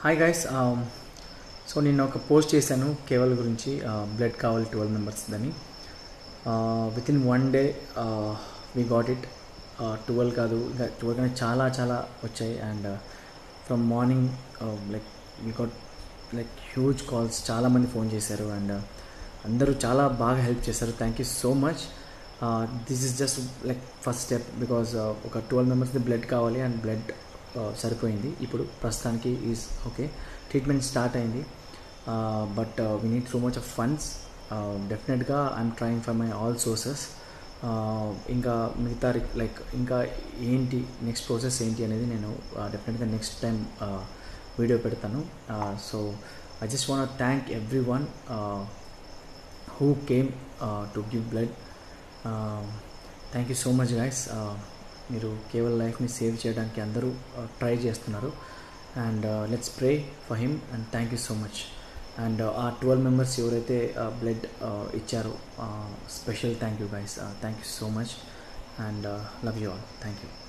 hi guys so నిన్న ఒక post చేశాను కేవల్ గురించి బ్లడ్ కావాలి ట్వెల్వ్ మెంబర్స్ అని with in one day we got it twelve కాదు ఇంకా ట్వెల్వ్ కానీ చాలా చాలా వచ్చాయి and from morning like we got like huge calls చాలామంది ఫోన్ చేశారు అండ్ అందరూ చాలా బాగా హెల్ప్ చేశారు thank you so much this is just like first step because ఒక ట్వెల్వ్ మెంబర్స్ది బ్లడ్ కావాలి అండ్ బ్లడ్ సరిపోయింది ఇప్పుడు ప్రస్తుతానికి ఈజ్ ఓకే ట్రీట్మెంట్ స్టార్ట్ అయింది but we need so much of funds డెఫినెట్గా I'm trying for my all sources ఇంకా మిగతా లైక్ ఇంకా ఏంటి నెక్స్ట్ ప్రాసెస్ ఏంటి అనేది నేను డెఫినెట్గా నెక్స్ట్ టైం వీడియో పెడతాను so I just want thank every one who came to give blood thank you so much guys మీరు కేవలం లైఫ్ని సేవ్ చేయడానికి అందరూ ట్రై చేస్తున్నారు and let's pray for him and thank you so much and ఆ twelve members ఎవరైతే blood ఇచ్చారో special thank you guys thank you so much and love you all thank you